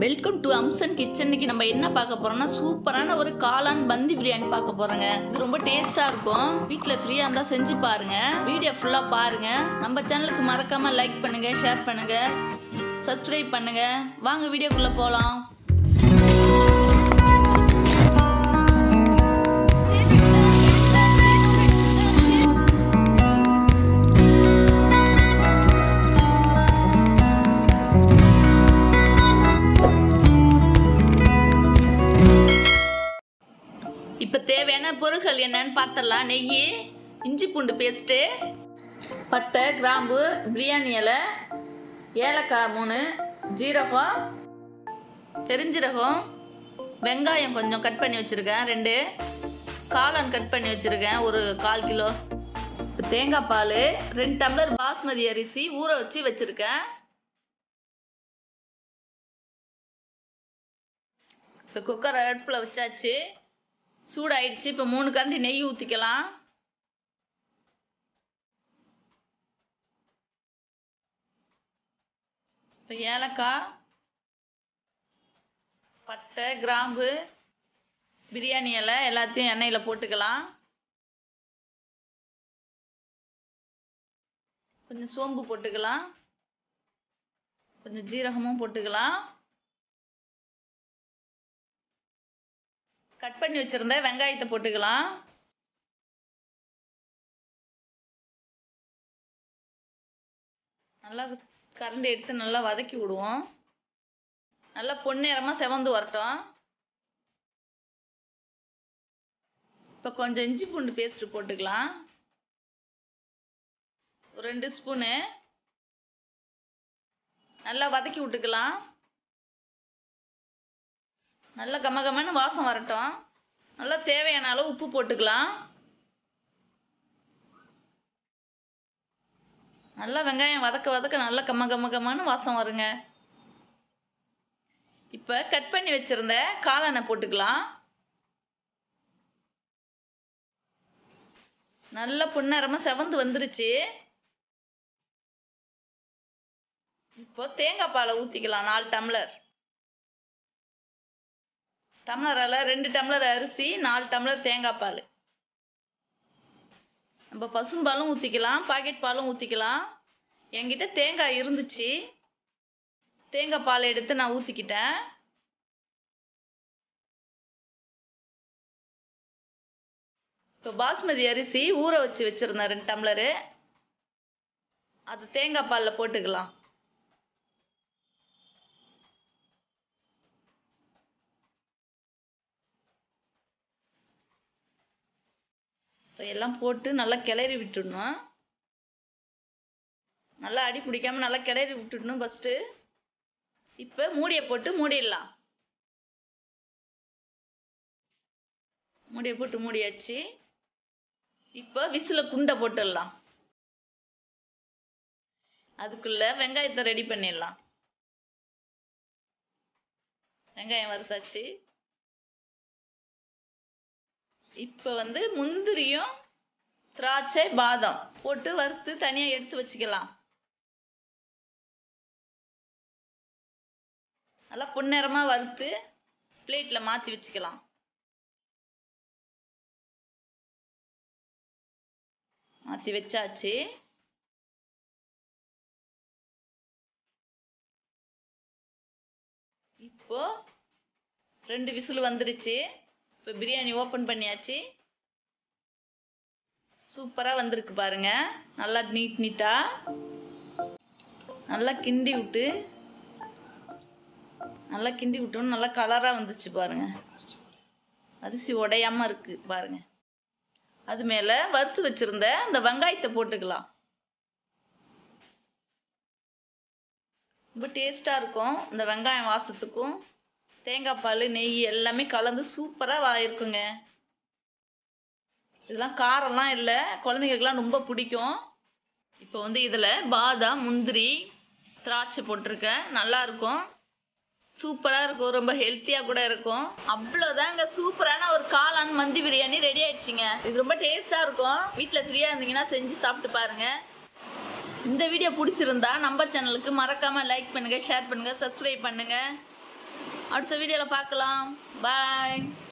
welcome to அம்சன் kitchen இன்னைக்கு நம்ம என்ன பார்க்க போறோம்னா சூப்பரான ஒரு காளான் பந்தி பிரியாணி பார்க்க போறோங்க இது ரொம்ப டேஸ்டா இருக்கும் வீட்டில் ஃப்ரீயா இருந்தா செஞ்சு பாருங்க வீடியோ ஃபுல்லா பாருங்க நம்ம சேனலுக்கு மறக்காம லைக் பண்ணுங்க ஷேர் பண்ணுங்க சப்ஸ்கிரைப் பண்ணுங்க வாங்க வீடியோக்குள்ள போலாம் இப்போ தேவையான பொருட்கள் என்னன்னு பார்த்துடலாம் நெய் இஞ்சி பூண்டு பேஸ்ட்டு பட்டை கிராம்பு பிரியாணி இலை ஏலக்காய் மூணு ஜீரகம் பெருஞ்சீரகம் வெங்காயம் கொஞ்சம் கட் பண்ணி வச்சுருக்கேன் ரெண்டு காளான் கட் பண்ணி வச்சுருக்கேன் ஒரு கால் கிலோ இப்போ தேங்காய் பால் ரெண்டு டம்ளர் பாஸ்மதி அரிசி ஊற வச்சு வச்சுருக்கேன் இப்போ குக்கர் அடுப்பில் வச்சாச்சு சூடாயிடுச்சு இப்போ மூணு கரண்டி நெய் ஊற்றிக்கலாம் இப்போ ஏலக்காய் பட்டை கிராம்பு பிரியாணி இலை எல்லாத்தையும் எண்ணெயில் போட்டுக்கலாம் கொஞ்சம் சோம்பு போட்டுக்கலாம் கொஞ்சம் ஜீரகமும் போட்டுக்கலாம் கட் பண்ணி வச்சிருந்த வெங்காயத்தை போட்டுக்கலாம் நல்லா கரண்டி எடுத்து நல்லா வதக்கி விடுவோம் நல்லா பொன்னிறமாக செவந்து வரட்டும் இப்போ கொஞ்சம் இஞ்சி பூண்டு பேஸ்ட்டு போட்டுக்கலாம் ஒரு ரெண்டு ஸ்பூனு நல்லா வதக்கி விட்டுக்கலாம் நல்லா கம கமன்னு வாசம் வரட்டும் நல்லா தேவையான அளவு உப்பு போட்டுக்கலாம் நல்லா வெங்காயம் வதக்க வதக்க நல்லா கம்ம கம்ம கம்மன்னு வாசம் வருங்க இப்போ கட் பண்ணி வச்சிருந்த காளானை போட்டுக்கலாம் நல்லா புன்னரமாக செவந்து வந்துருச்சு இப்போ தேங்காய் பாலை ஊற்றிக்கலாம் நாலு டம்ளர் டம்ளரில் ரெண்டு டம்ளர் அரிசி நாலு டம்ளர் தேங்காய் பால் நம்ம பசும்பாலும் ஊற்றிக்கலாம் பாக்கெட் பாலும் ஊற்றிக்கலாம் என்கிட்ட தேங்காய் இருந்துச்சு தேங்காய் பால் எடுத்து நான் ஊற்றிக்கிட்டேன் இப்போ பாஸ்மதி அரிசி ஊற வச்சு வச்சுருந்தேன் ரெண்டு டம்ளரு அது தேங்காய் பாலில் போட்டுக்கலாம் இப்போ எல்லாம் போட்டு நல்லா கிளறி விட்டுடணும் நல்லா அடி பிடிக்காம நல்லா கிளறி விட்டுடணும் ஃபஸ்ட்டு இப்போ மூடியை போட்டு மூடிடலாம் மூடியை போட்டு மூடியாச்சு இப்போ விசில் குண்டை போட்டுடலாம் அதுக்குள்ள வெங்காயத்தை ரெடி பண்ணிடலாம் வெங்காயம் வறுத்தாச்சு இப்போ வந்து முந்திரியும் திராட்சை பாதாம் போட்டு வறுத்து தனியாக எடுத்து வச்சுக்கலாம் நல்லா பொன்னிறமாக வறுத்து பிளேட்டில் மாற்றி வச்சுக்கலாம் மாற்றி வச்சாச்சு இப்போ ரெண்டு விசில் வந்துருச்சு இப்போ பிரியாணி ஓப்பன் பண்ணியாச்சு சூப்பராக வந்திருக்கு பாருங்க நல்லா நீட் நீட்டாக நல்லா கிண்டி விட்டு நல்லா கிண்டி விட்டோன்னு நல்லா கலராக வந்துச்சு பாருங்க அரிசி உடையாம இருக்கு பாருங்க அது மேலே வறுத்து வச்சிருந்த அந்த வெங்காயத்தை போட்டுக்கலாம் ரொம்ப டேஸ்ட்டாக இருக்கும் இந்த வெங்காயம் வாசத்துக்கும் தேங்காய் பால் நெய் எல்லாமே கலந்து சூப்பராக இருக்குங்க இதெல்லாம் காரம்லாம் இல்லை குழந்தைங்களுக்குலாம் ரொம்ப பிடிக்கும் இப்போ வந்து இதில் பாதாம் முந்திரி திராட்சை போட்டிருக்கேன் நல்லா இருக்கும் சூப்பராக இருக்கும் ரொம்ப ஹெல்த்தியாக கூட இருக்கும் அவ்வளோதாங்க சூப்பரான ஒரு காளான் மந்தி பிரியாணி ரெடி ஆயிடுச்சுங்க இது ரொம்ப டேஸ்ட்டாக இருக்கும் வீட்டில் ஃப்ரீயாக இருந்தீங்கன்னா செஞ்சு சாப்பிட்டு பாருங்கள் இந்த வீடியோ பிடிச்சிருந்தா நம்ம சேனலுக்கு மறக்காமல் லைக் பண்ணுங்கள் ஷேர் பண்ணுங்கள் சப்ஸ்கிரைப் பண்ணுங்கள் அடுத்த வீடியோவில் பார்க்கலாம் பாய்